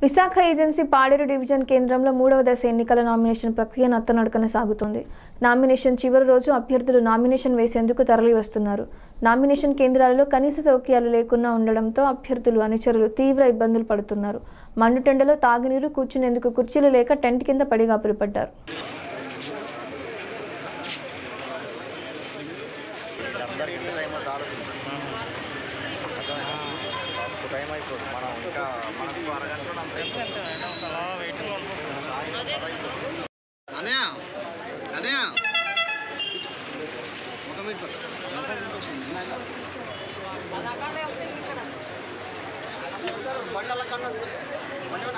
Visakha agency Paderu division కేంద్రంలో మూడవ దశ ఎన్నికల నామినేషన్ ప్రక్రియ నత్తనడకన సాగుతోంది నామినేషన్ చివరి రోజు అభ్యర్థులు నామినేషన్ వేసేందుకు తరలి వస్తున్నారు నామినేషన్ కేంద్రాలలో కనీస సౌకర్యాలు లేకుండా ఉండడంతో అభ్యర్థులు అనుచరులు తీవ్ర ఇబ్బందులు పడుతున్నారు మండుటెండలో తాగునీరు కూర్చునేందుకు కుర్చీలు లేక టెంట్ కింద పడిగాపులు పడ్డారు అందరికీ టైం రాలేదు టైం అయిపోతుంది మనం ఇంకా మనకు అరగంటలో అనయా అనయా బండల కన్నా బండి